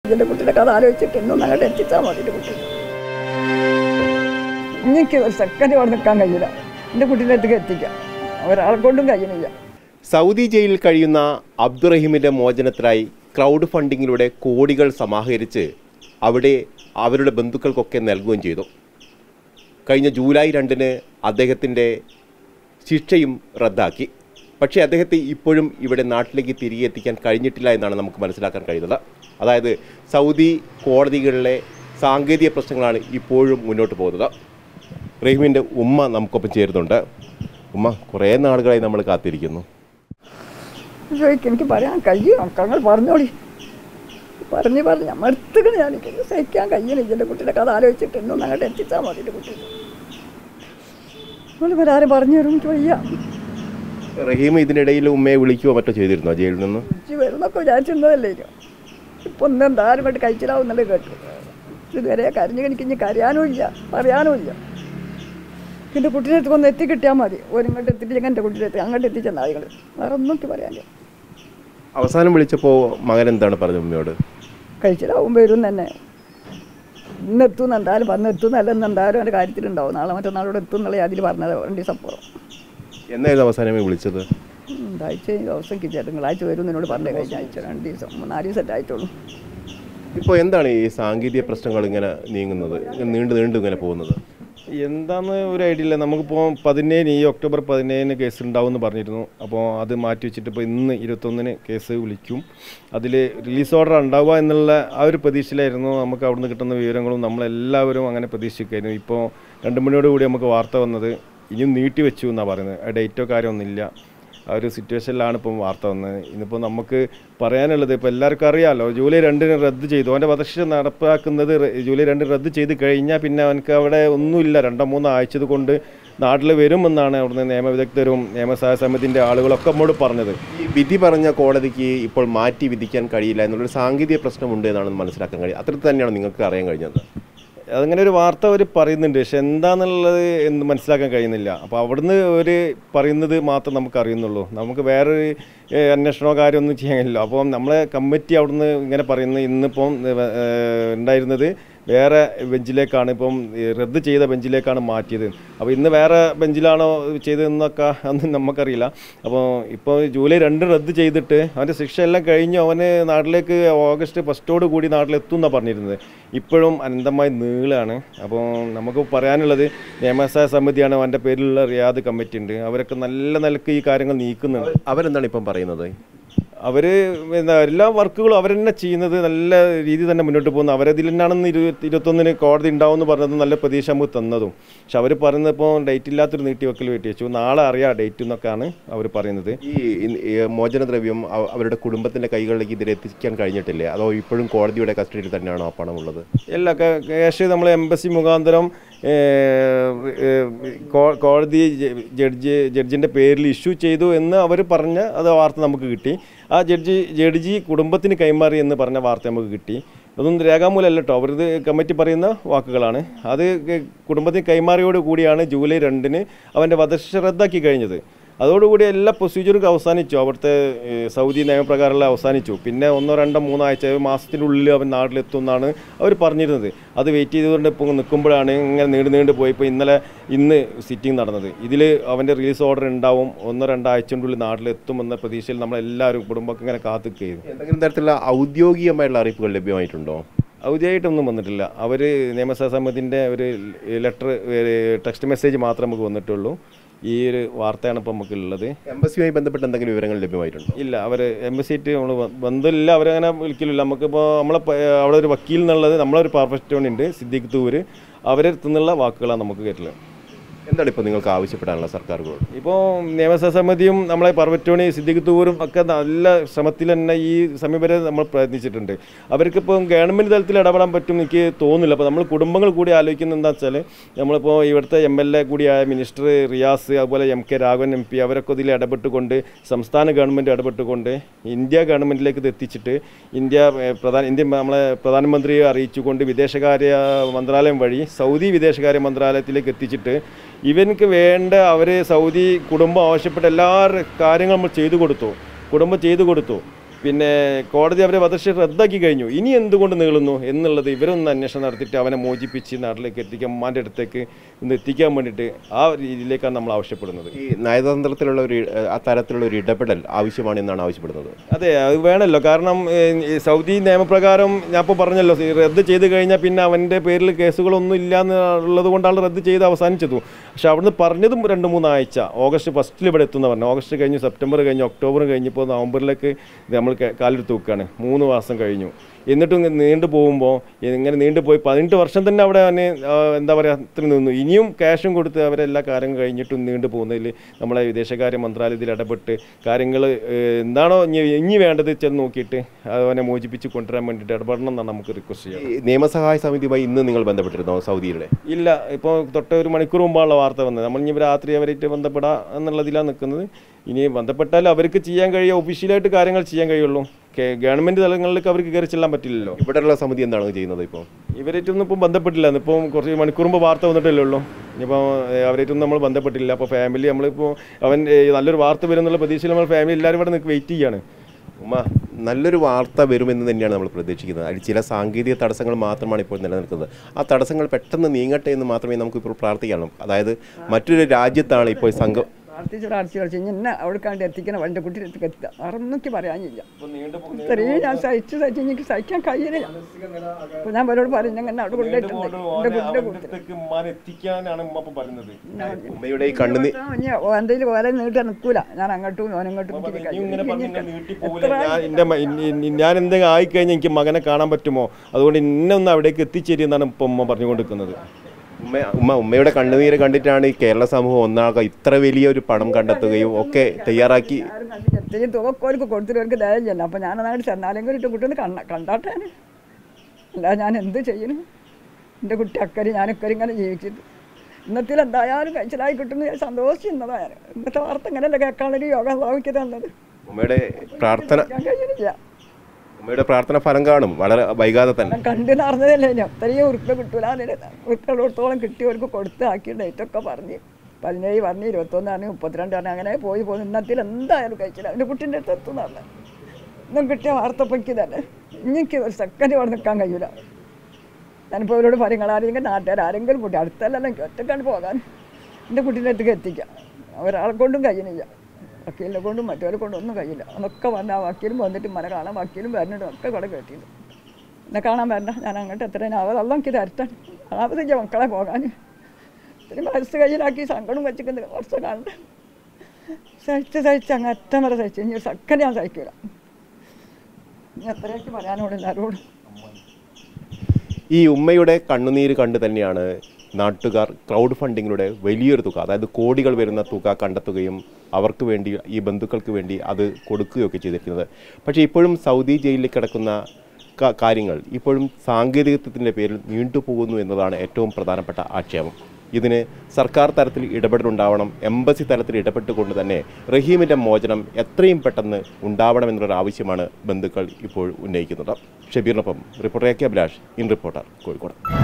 എൻ്റെ കുട്ടിയുടെ കഥ ആലോചിച്ചിട്ട് എന്നൊന്ന് അങ്ങോട്ട് എത്തിച്ചാൽ മതി എൻ്റെ കുട്ടി എനിക്ക് ഒരു സെക്കൻഡ് അവിടെ നിൽക്കാൻ കഴിയില്ല എൻ്റെ കുട്ടീൻ്റെ അടുത്തേക്ക് എത്തിക്കാം ഒരാളെ കൊണ്ടും കഴിയുന്നില്ല സൗദി ജയിലിൽ കഴിയുന്ന അബ്ദുറഹീമിൻ്റെ മോചനത്തിനായി ക്രൗഡ് ഫണ്ടിങ്ങിലൂടെ കോടികൾ സമാഹരിച്ച് അവിടെ അവരുടെ ബന്ധുക്കൾക്കൊക്കെ നൽകുകയും ചെയ്തു കഴിഞ്ഞ ജൂലൈ രണ്ടിന് അദ്ദേഹത്തിൻ്റെ ശിക്ഷയും റദ്ദാക്കി പക്ഷേ അദ്ദേഹത്തെ ഇപ്പോഴും ഇവിടെ നാട്ടിലേക്ക് തിരികെ എത്തിക്കാൻ കഴിഞ്ഞിട്ടില്ല എന്നാണ് നമുക്ക് മനസ്സിലാക്കാൻ കഴിയുന്നത് അതായത് സൗദി കോടതികളിലെ സാങ്കേതിക പ്രശ്നങ്ങളാണ് ഇപ്പോഴും മുന്നോട്ട് പോകുന്നത് റഹീമിൻ്റെ ഉമ്മ നമുക്കൊപ്പം ചേരുന്നുണ്ട് ഉമ്മ കുറേ നാളുകളായി നമ്മൾ കാത്തിരിക്കുന്നു ചോദിക്കും എനിക്ക് പറയാൻ കഴിയും ഞങ്ങൾ പറഞ്ഞോളി പറഞ്ഞ് പറഞ്ഞ് മടുത്തുകണ് ഞാൻ എനിക്ക് സഹിക്കാൻ കഴിയണില്ല എൻ്റെ കുട്ടിയുടെ കഥ ആലോചിച്ചിട്ട് എന്നൊന്ന് അങ്ങോട്ട് എത്തിച്ചാൽ മതി എൻ്റെ കുട്ടി നിങ്ങൾ ഇവരാരും പറഞ്ഞു തരും എനിക്ക് വയ്യ റഹീം ഇതിനിടയിൽ ഉമ്മയെ വിളിക്കുകയോ മറ്റോ ചെയ്തിരുന്നോ ജയിലിൽ നിന്ന് ഉച്ച വരുന്നൊക്കെ വിചാരിച്ചിരുന്നതല്ലേ ഇപ്പൊ ഒന്നും എന്തായാലും വേണ്ടി കഴിച്ചിലാവുന്നല്ലേ കേട്ടു ഇതുവരെ കരഞ്ഞു എനിക്ക് ഇനി കരയാനും ഇല്ല പറയാനും ഇല്ല എൻ്റെ കുട്ടീനെ അടുത്ത് ഒന്ന് എത്തിക്കിട്ടിയാൽ മതി ഒരിങ്ങോട്ട് എത്തിയില്ലെങ്കിൽ എൻ്റെ കുട്ടീനെ എത്തി അങ്ങോട്ട് എത്തിച്ച നായികൾ വേറെ ഒന്നും എനിക്ക് പറയാനില്ല അവസാനം വിളിച്ചപ്പോൾ മകൻ എന്താണ് പറഞ്ഞത് ഉമ്മയോട് കഴിച്ചിലാവും വരും തന്നെ ഇന്ന് എത്തും എന്തായാലും വന്ന് എത്തും അല്ലെന്ന് എന്തായാലും എൻ്റെ കാര്യത്തിലുണ്ടാവും നാളെ മറ്റന്നാളോട് എത്തും എന്നുള്ള അതിൽ പറഞ്ഞത് രണ്ട് ദിവസം അപ്പുറം എന്നായിരുന്നു അവസാനമേ വിളിച്ചത് രണ്ടാഴ്ച ദിവസം കിട്ടിയ തിങ്കളാഴ്ച വരും എന്നോട് പറഞ്ഞേ കഴിഞ്ഞ ആഴ്ച രണ്ട് ദിവസം നാല് ദിവസം ആയിട്ടുള്ളൂ ഇപ്പോൾ എന്താണ് ഈ സാങ്കേതിക പ്രശ്നങ്ങൾ ഇങ്ങനെ നീങ്ങുന്നത് ഇങ്ങനെ നീണ്ടു നീണ്ടു ഇങ്ങനെ പോകുന്നത് എന്താന്ന് ഒരു ഐഡിയ ഇല്ല നമുക്കിപ്പോൾ പതിനേഴിന് ഈ ഒക്ടോബർ പതിനേഴിന് കേസ് ഉണ്ടാവും എന്ന് പറഞ്ഞിരുന്നു അപ്പോൾ അത് മാറ്റി വെച്ചിട്ട് ഇപ്പോൾ ഇന്ന് ഇരുപത്തൊന്നിന് കേസ് വിളിക്കും അതിൽ റിലീസ് ഓർഡർ ഉണ്ടാവുക എന്നുള്ള ആ ഒരു പ്രതീക്ഷയിലായിരുന്നു നമുക്ക് അവിടുന്ന് കിട്ടുന്ന വിവരങ്ങളും നമ്മളെല്ലാവരും അങ്ങനെ പ്രതീക്ഷിക്കായിരുന്നു ഇപ്പോൾ രണ്ട് മണിയോട് കൂടി നമുക്ക് വാർത്ത വന്നത് ഇനിയും നീട്ടി വെച്ചു എന്നാണ് പറയുന്നത് ഡേറ്റോ കാര്യമൊന്നുമില്ല ആ ഒരു സിറ്റുവേഷനിലാണ് ഇപ്പം വാർത്ത വന്നത് ഇന്നിപ്പോൾ നമുക്ക് പറയാനുള്ളത് ഇപ്പോൾ എല്ലാവർക്കും അറിയാമല്ലോ ജൂലൈ രണ്ടിന് റദ്ദ് ചെയ്തു അവൻ്റെ വധശിക്ഷ നടപ്പാക്കുന്നത് റെ- ജൂലൈ രണ്ടിന് റദ്ദ് ചെയ്ത് കഴിഞ്ഞാൽ പിന്നെ അവനക്ക് അവിടെ ഒന്നുമില്ല രണ്ടോ മൂന്നോ ആഴ്ചത് കൊണ്ട് നാട്ടിൽ വരുമെന്നാണ് അവിടുന്ന് നിയമവിദഗ്ധരും നിയമസഹായ സമിതിൻ്റെ ആളുകളൊക്കെ നമ്മോട് പറഞ്ഞത് ഈ വിധി പറഞ്ഞ കോടതിക്ക് ഇപ്പോൾ മാറ്റി വിധിക്കാൻ കഴിയില്ല എന്നുള്ളൊരു സാങ്കേതിക പ്രശ്നമുണ്ട് എന്നാണ് മനസ്സിലാക്കാൻ കഴിയും അത്രത്തിൽ തന്നെയാണ് നിങ്ങൾക്ക് അറിയാൻ കഴിഞ്ഞത് അങ്ങനെ ഒരു വാർത്ത അവർ പറയുന്നുണ്ട് പക്ഷെ എന്താണെന്നുള്ളത് എന്ന് മനസ്സിലാക്കാൻ കഴിയുന്നില്ല അപ്പോൾ അവിടുന്ന് ഒരു പറയുന്നത് മാത്രം നമുക്ക് അറിയുന്നുള്ളൂ നമുക്ക് വേറൊരു ഏഹ്, അന്വേഷണമോ കാര്യമൊന്നും ചെയ്യാൻ കഴിയില്ല അപ്പോൾ നമ്മളെ കമ്മിറ്റി അവിടുന്ന് ഇങ്ങനെ പറയുന്നത് ഇന്നിപ്പം ഏഹ്, ഉണ്ടായിരുന്നത് വേറെ ബെഞ്ചിലേക്കാണ് ഇപ്പം ഈ റദ്ദ് ചെയ്ത ബെഞ്ചിലേക്കാണ് മാറ്റിയത് അപ്പോൾ ഇന്ന് വേറെ ബെഞ്ചിലാണോ ചെയ്തതെന്നൊക്കെ അന്ന് നമുക്കറിയില്ല അപ്പോൾ ഇപ്പോൾ ജൂലൈ രണ്ട് റദ്ദ് ചെയ്തിട്ട് അവൻ്റെ ശിക്ഷ എല്ലാം കഴിഞ്ഞു അവന് നാട്ടിലേക്ക് ഓഗസ്റ്റ് ഫസ്റ്റോട് കൂടി നാട്ടിലെത്തും എന്നാണ് പറഞ്ഞിരുന്നത് ഇപ്പോഴും അനന്തമായി നീളാണ് അപ്പോൾ നമുക്ക് പറയാനുള്ളത് നിയമസഹായ സമിതിയാണ് അവൻ്റെ പേരിലുള്ള റിയാദ് കമ്മിറ്റി ഉണ്ട് അവരൊക്കെ നല്ല നിലക്ക് ഈ കാര്യങ്ങൾ നീക്കുന്നുണ്ട് അവരെന്താണ് ഇപ്പം പറയുന്നത് അവർ എന്താ എല്ലാ വർക്കുകളും അവർ തന്നെ ചെയ്യുന്നത് നല്ല രീതിയിൽ തന്നെ മുന്നോട്ട് പോകുന്നു അവരതിൽ തന്നെയാണെന്ന് ഇരുപത്തി ഇരുപത്തൊന്നിന് കോടതി ഉണ്ടാവുമെന്ന് പറഞ്ഞത് നല്ല പ്രതീക്ഷ നമുക്ക് തന്നതും പക്ഷെ അവർ പറയുന്നത് ഇപ്പോൾ ഡേറ്റ് ഇല്ലാത്തൊരു നീട്ടിവെക്കൽ വെട്ടി വെച്ചു നാളെ അറിയാം ഡേറ്റ് എന്നൊക്കെയാണ് അവർ പറയുന്നത് ഈ ഇൻ- ഈ മോചനദ്രവ്യം അവ- അവരുടെ കുടുംബത്തിന്റെ കൈകളിലേക്ക് ഇതിൽ എത്തിക്കാൻ കഴിഞ്ഞിട്ടില്ലേ അതോ ഇപ്പോഴും കോടതിയുടെ കസ്റ്റഡിയിൽ തന്നെയാണോ ആ പണം ഉള്ളത് എല്ലാ ക്യാഷ് നമ്മൾ എംബസി മുഖാന്തരം ഏഹ്, ഏഹ്, കോ- കോടതി ജ- ജഡ്ജി ജഡ്ജിൻ്റെ പേരിൽ ഇഷ്യൂ ചെയ്തു എന്ന് അവർ പറഞ്ഞ അത് വാർത്ത നമുക്ക് കിട്ടി ആ ജഡ്ജി ജഡ്ജി കുടുംബത്തിന് കൈമാറി എന്ന് പറഞ്ഞ വാർത്ത നമുക്ക് കിട്ടി അതൊന്നും രേഖാമൂലമല്ല കേട്ടോ അവരിത് കമ്മിറ്റി പറയുന്ന വാക്കുകളാണ് അത് ക- കുടുംബത്തിന് കൈമാറിയോട് കൂടിയാണ് ജൂലൈ രണ്ടിന് അവൻ്റെ വധശിക്ഷ റദ്ദാക്കി കഴിഞ്ഞത് അതോടുകൂടി എല്ലാ പ്രൊസീജിയറും അവസാനിച്ചു അവിടുത്തെ ഏഹ്, സൗദി നിയമപ്രകാരമുള്ള അവസാനിച്ചു പിന്നെ ഒന്നോ രണ്ടോ മൂന്നോ ആഴ്ച ഒരു മാസത്തിനുള്ളിൽ അവൻ നാട്ടിലെത്തും എന്നാണ് അവർ പറഞ്ഞിരുന്നത് അത് വെയിറ്റ് ചെയ്തുകൊണ്ട് ഇപ്പോൾ നിൽക്കുമ്പോഴാണ് ഇങ്ങനെ നീണ്ടു നീണ്ടു പോയി ഇപ്പോൾ ഇന്നലെ ഇന്ന് സിറ്റിംഗ് നടന്നത് ഇതിൽ അവൻ്റെ റിലീസ് ഓർഡർ ഉണ്ടാവും ഒന്നോ രണ്ടോ ആഴ്ചക്കുള്ളിൽ നാട്ടിലെത്തുമെന്ന പ്രതീക്ഷയിൽ നമ്മളെല്ലാവരും കുടുംബമൊക്കെ ഇങ്ങനെ കാത്തുകയായിരുന്നു എന്തെങ്കിലും തരത്തിലുള്ള ഔദ്യോഗികമായിട്ടുള്ള അറിയിപ്പുകൾ ലഭ്യമായിട്ടുണ്ടോ ഔദ്യോഗികമായിട്ടൊന്നും വന്നിട്ടില്ല അവർ നിയമസഭാ സമിതിൻ്റെ ഒരു ലെറ്റർ ടെക്സ്റ്റ് മെസ്സേജ് മാത്രമേ നമുക്ക് വന്നിട്ടുള്ളൂ ഈ ഒരു വാർത്തയാണ് ഇപ്പോൾ നമുക്കുള്ളത് എംബസിയുമായി ബന്ധപ്പെട്ട് എന്തെങ്കിലും വിവരങ്ങൾ ലഭ്യമായിട്ടുണ്ടോ ഇല്ല അവർ എംബസിറ്റ് നമ്മൾ ബന്ധമില്ല അവരങ്ങനെ വിളിക്കലില്ല നമുക്കിപ്പോൾ നമ്മളെ പ- അവിടെ ഒരു വക്കീൽ എന്നുള്ളത് നമ്മളൊരു പെർഫെക്റ്റ് ഉണ്ട് സിദ്ദിഖ് തൂര് അവരെ നിന്നുള്ള വാക്കുകളാണ് നമുക്ക് കേട്ടില്ല എന്താണ് ഇപ്പോൾ നിങ്ങൾക്ക് ആവശ്യപ്പെടാനുള്ള സർക്കാരുകളോട് ഇപ്പോൾ നിയമസഭാ സമിതിയും നമ്മളെ പർവറ്റോണി സിദ്ദിഖ് തൂരും ഒക്കെ നല്ല ശ്രമത്തിൽ തന്നെ ഈ സമയം വരെ നമ്മൾ പ്രയത്നിച്ചിട്ടുണ്ട് അവർക്കിപ്പോൾ ഗവൺമെൻറ് തലത്തിൽ ഇടപെടാൻ പറ്റും എനിക്ക് തോന്നുന്നില്ല അപ്പോൾ നമ്മൾ കുടുംബങ്ങൾ കൂടി ആലോചിക്കുന്നത് എന്താ വെച്ചാൽ നമ്മളിപ്പോൾ ഇവിടുത്തെ എം എൽ എ കൂടിയായ മിനിസ്റ്റർ റിയാസ് അതുപോലെ M K Raghavan M P അവരൊക്കെ ഇതിൽ ഇടപെട്ടുകൊണ്ട് സംസ്ഥാന ഗവൺമെൻറ് ഇടപെട്ടുകൊണ്ട് ഇന്ത്യ ഗവൺമെൻറ്റിലേക്ക് ഇത് എത്തിച്ചിട്ട് ഇന്ത്യ ഏഹ്, പ്രധാന ഇന്ത്യ നമ്മളെ പ്രധാനമന്ത്രിയെ അറിയിച്ചുകൊണ്ട് വിദേശകാര്യ മന്ത്രാലയം വഴി സൗദി വിദേശകാര്യ മന്ത്രാലയത്തിലേക്ക് എത്തിച്ചിട്ട് ഇവർക്ക് വേണ്ട അവർ സൗദി കുടുംബം ആവശ്യപ്പെട്ട എല്ലാ കാര്യങ്ങളും നമ്മൾ ചെയ്തു കൊടുത്തു കുടുംബം ചെയ്തു കൊടുത്തു പിന്നെ കോടതി അവരെ വധശിക്ഷ റദ്ദാക്കി കഴിഞ്ഞു ഇനി എന്തുകൊണ്ട് നീളുന്നു എന്നുള്ളത് ഇവരൊന്ന് അന്വേഷണം നടത്തിയിട്ട് അവനെ മോചിപ്പിച്ച് നാട്ടിലേക്ക് എത്തിക്കാൻ ഉമ്മാൻ്റെ അടുത്തേക്ക് ഒന്ന് എത്തിക്കാൻ വേണ്ടിയിട്ട് ആ രീതിയിലേക്കാണ് നമ്മൾ ആവശ്യപ്പെടുന്നത് ഈ നയതന്ത്രത്തിലുള്ള ഒരു ഏഹ്, ആ തരത്തിലുള്ള ഒരു ഇടപെടൽ ആവശ്യമാണ് എന്നാണ് ആവശ്യപ്പെടുന്നത് അതെ അത് വേണമല്ലോ കാരണം ഏഹ്, ഈ സൗദി നിയമപ്രകാരം ഞാൻ ഇപ്പോൾ പറഞ്ഞല്ലോ ഈ റദ്ദ് ചെയ്ത് കഴിഞ്ഞാൽ പിന്നെ അവൻ്റെ പേരിൽ കേസുകളൊന്നും ഇല്ല എന്നുള്ളത് കൊണ്ടാണ് റദ്ദ് ചെയ്ത് അവസാനിച്ചത് പക്ഷെ അവിടുന്ന് പറഞ്ഞതും രണ്ട് മൂന്നാഴ്ച ഓഗസ്റ്റ് ഫസ്റ്റിൽ ഇവിടെ എത്തുന്ന പറഞ്ഞു ഓഗസ്റ്റ് കഴിഞ്ഞു സെപ്റ്റംബർ കഴിഞ്ഞു ഒക്ടോബർ കഴിഞ്ഞപ്പോൾ നവംബറിലേക്ക് ഇത് നമ്മൾ ക- കാലെടുത്ത് വെക്കുകയാണ് മൂന്ന് മാസം കഴിഞ്ഞു എന്നിട്ടും ഇങ്ങനെ നീണ്ടു പോകുമ്പോൾ ഇങ്ങനെ നീണ്ടു പോയി പതിനെട്ട് വർഷം തന്നെ അവിടെ അവന് ആ, എന്താ പറയുക അത്ര നിന്നു ഇനിയും ക്യാഷും കൊടുത്ത് അവരെല്ലാ കാര്യം കഴിഞ്ഞിട്ടും നീണ്ടു പോകുന്നതിൽ നമ്മളെ വിദേശകാര്യ മന്ത്രാലയത്തിൽ ഇടപെട്ട് കാര്യങ്ങൾ എന്താണോ ഇനി ഇനി വേണ്ടത് ചെന്ന് നോക്കിയിട്ട് അവനെ മോചിപ്പിച്ച് കൊണ്ടുവരാൻ വേണ്ടിയിട്ട് ഇടപെടണം എന്നാണ് നമുക്ക് റിക്വസ്റ്റ് ചെയ്യാം ഈ നിയമസഹായ സമിതിയുമായി ഇന്ന് നിങ്ങൾ ബന്ധപ്പെട്ടിരുന്നോ സൗദിയുടെ ഇല്ല ഇപ്പോൾ തൊട്ട് ഒരു മണിക്കൂർ മുമ്പാണല്ലോ വാർത്ത വന്നത് നമ്മൾ ഇനി രാത്രി അവരായിട്ട് ബന്ധപ്പെടാം എന്നുള്ളതിലാണ് നിൽക്കുന്നത് ഇനി ബന്ധപ്പെട്ടാൽ അവർക്ക് ചെയ്യാൻ കഴിയുക ഒഫീഷ്യലായിട്ട് കാര്യങ്ങൾ ചെയ്യാൻ കഴിയുള്ളൂ കെ- ഗവൺമെൻറ് തലങ്ങളിലേക്ക് അവർക്ക് കയറി ചെല്ലാൻ പറ്റില്ലല്ലോ ഇവിടെയുള്ള സമിതി എന്താണ് ചെയ്യുന്നത് ഇപ്പോൾ ഇവരായിട്ടൊന്നും ഇപ്പം ബന്ധപ്പെട്ടില്ല ഇപ്പം കുറച്ച് മണിക്കൂർ മുമ്പ് വാർത്ത വന്നിട്ടല്ലേ ഉള്ളൂ ഇനിയിപ്പോൾ അവരായിട്ടൊന്നും നമ്മൾ ബന്ധപ്പെട്ടില്ല അപ്പോൾ ഫാമിലി നമ്മളിപ്പോൾ അവൻ ഏ, നല്ലൊരു വാർത്ത വരുന്നുള്ള പ്രതീക്ഷയിൽ നമ്മൾ ഫാമിലി എല്ലാവരും ഇവിടെ നിൽക്ക് വെയിറ്റ് ചെയ്യാണ് ഉമ്മ നല്ലൊരു വാർത്ത വരുമെന്ന് തന്നെയാണ് നമ്മൾ പ്രതീക്ഷിക്കുന്നത് അതിൽ ചില സാങ്കേതിക തടസ്സങ്ങൾ മാത്രമാണ് ഇപ്പോൾ നിലനിൽക്കുന്നത് ആ തടസ്സങ്ങൾ പെട്ടെന്ന് നീങ്ങട്ടെ എന്ന് മാത്രമേ നമുക്ക് ഇപ്പോൾ പ്രാർത്ഥിക്കാനുള്ളൂ അതായത് മറ്റൊരു രാജ്യത്താണ് ഇപ്പോൾ സംഘം പ്രാർത്ഥിച്ച് പ്രാർത്ഥിച്ച് കളിച്ച് ഇന്നെ അവിടേക്കാണ്ട് എത്തിക്കണം എൻ്റെ കുട്ടിയുടെ അടുത്തേക്ക് എത്തുക അറന്നൊക്കെ പറയാനില്ല ഇത്രയും ഞാൻ സഹിച്ച് സഹിച്ച് എനിക്ക് സഹിക്കാൻ കഴിയില്ല അപ്പോൾ ഞാൻ അവരോട് പറയും ഞാൻ അവിടെ കൊണ്ടുപോയിട്ടുണ്ട് എൻ്റെ കുട്ടിയുടെ കൂട്ടത്തിൽ എത്തിക്കാനാണ് ഉമ്മ ഇപ്പോൾ പറയുന്നത് ഉമ്മയുടെ ഈ കണ്ണുനീർ എന്തെങ്കിലും ഓല നീട്ടാൻ നിൽക്കൂല ഞാൻ അങ്ങോട്ടും ഓനങ്ങോട്ടും എനിക്ക് ഇനി ഇങ്ങനെ പറഞ്ഞ് ഇങ്ങനെ കഴിയും. നീട്ടി പോകില്ല. ഞാൻ എൻ്റെ മ- ഇനി- ഇനി ഞാൻ എന്തെങ്കിലും ആയിക്കഴിഞ്ഞാൽ എനിക്ക് മകനെ കാണാൻ പറ്റുമോ അതുകൊണ്ട് ഇന്നെ ഒന്ന് അവിടേക്ക് എത്തിച്ചേരി എന്നാണ് ഇപ്പം ഉമ്മ പറഞ്ഞുകൊണ്ടിരിക്കുന്നത് ഉമ്മ ഉമ്മ ഉമ്മയുടെ കണ്ണുനീര് കണ്ടിട്ടാണ് ഈ കേരള സമൂഹം ഒന്നാകെ ഇത്ര വലിയ ഒരു പണം കണ്ടെത്തുകയും ഒക്കെ തയ്യാറാക്കി ആരും കണ്ടില്ല. ഇത്രയും തുകക്കോർക്ക് കൊടുത്തിട്ട് അവർക്ക് ധൈര്യമില്ല അപ്പം ഞാൻ അങ്ങോട്ട് ചെന്നാലെങ്കിലും ഇട്ട് കുട്ടി ഒന്ന് കണ്ണ കണ്ടാട്ടാണ് അല്ല ഞാൻ എന്ത് ചെയ്യണം എൻ്റെ കുട്ടി അക്കരെ ഞാൻ ഇക്കരെ ഇങ്ങനെ ജീവിച്ചത് ഇന്നത്തിൽ എന്തായാലും കഴിച്ചിലായി കിട്ടുന്ന ഞാൻ സന്തോഷിക്കുന്നതാണ് ഇന്നത്തെ വാർത്ത ഇങ്ങനെയല്ല കേൾക്കാനൊരു യോഗ ഭാവിക്ക് തന്നത് ഉമ്മയുടെ പ്രാർത്ഥന ഞാൻ കഴിയുന്നില്ല ഉമ്മയുടെ പ്രാർത്ഥന ഫലം കാണും വളരെ വൈകാതെ തന്നെ ഞാൻ കണ്ടു നടന്നതല്ലേ ഞാൻ ഇത്രയും ഉറുപ്പ് കിട്ടൂല ഉറുപ്പുള്ളിടത്തോളം കിട്ടിയവർക്ക് കൊടുത്ത് ആക്കി ഡേറ്റൊക്കെ പറഞ്ഞ് പതിനേഴ് പറഞ്ഞ് ഇരുപത്തൊന്നാണ് മുപ്പത്തിരണ്ടാണ് അങ്ങനെ പോയി പോകുന്നു ഇന്നത്തിൽ എന്തായാലും കഴിച്ചില്ല എൻ്റെ കുട്ടീൻ്റെ അടുത്ത് എത്തുന്നതല്ല ഇന്നും കിട്ടിയ വാർത്തപ്പൊയ്ക്ക് തന്നെ എനിക്ക് ഒരു സെക്കൻഡ് ഇവിടെ നിൽക്കാൻ കഴിയില്ല ഞാനിപ്പോൾ ഇവരോട് പറയും ആരെങ്കിലും നാട്ടുകാർ ആരെങ്കിലും കുട്ടി അടുത്തല്ല എനിക്ക് ഒറ്റക്കാണ്ട് പോകാൻ എൻ്റെ കുട്ടീൻ്റെ അടുത്തേക്ക് എത്തിക്കാം ഒരാളെ കൊണ്ടും കഴിയുന്നില്ല വക്കീലിനെ കൊണ്ടും മറ്റവരെ കൊണ്ടും ഒന്നും കഴിയില്ല അതൊക്കെ വന്ന് ആ വക്കീലും വന്നിട്ട് മന കാണാൻ വക്കീലും വരണിടും ഒക്കെ കൂടെ കേട്ടില്ല എന്നെ കാണാൻ വരണ്ട ഞാൻ അങ്ങോട്ട് എത്ര അവതെല്ലാം എനിക്ക് തരട്ടാണ് ആവശ്യമില്ല മക്കളെ പോകാൻ ഇത്രയും വയസ്സ് കയ്യിലാക്കി സങ്കടം വെച്ചിട്ടുണ്ട് കുറച്ച് കാണണ്ട സഹിച്ച് സഹിച്ച് അങ്ങ് അറ്റം വരെ സഹിച്ചു ഇനി സക്കനെ ഞാൻ സഹിക്കില്ല ഇനി എത്രയൊക്കെ പറയാനോട് എല്ലാവരോടും ഈ ഉമ്മയുടെ കണ്ണുനീര് കണ്ട് തന്നെയാണ് നാട്ടുകാർ ക്രൗഡ് ഫണ്ടിങ്ങിലൂടെ വലിയൊരു തുക അതായത് കോടികൾ വരുന്ന തുക കണ്ടെത്തുകയും അവർക്ക് വേണ്ടി ഈ ബന്ധുക്കൾക്ക് വേണ്ടി അത് കൊടുക്കുകയൊക്കെ ചെയ്തിരിക്കുന്നത് പക്ഷേ ഇപ്പോഴും സൗദി ജയിലിൽ കിടക്കുന്ന ക- കാര്യങ്ങൾ ഇപ്പോഴും സാങ്കേതികത്വത്തിൻ്റെ പേരിൽ നീണ്ടുപോകുന്നു എന്നതാണ് ഏറ്റവും പ്രധാനപ്പെട്ട ആക്ഷേപം ഇതിന് സർക്കാർ തലത്തിൽ ഇടപെടലുണ്ടാവണം എംബസി തലത്തിൽ ഇടപെട്ടുകൊണ്ട് തന്നെ റഹീമിൻ്റെ മോചനം എത്രയും പെട്ടെന്ന് ഉണ്ടാവണമെന്നുള്ളൊരു ആവശ്യമാണ് ബന്ധുക്കൾ ഇപ്പോൾ ഉന്നയിക്കുന്നത് ഷബീറിനൊപ്പം reporter A K Abhilash in reporter Kozhikode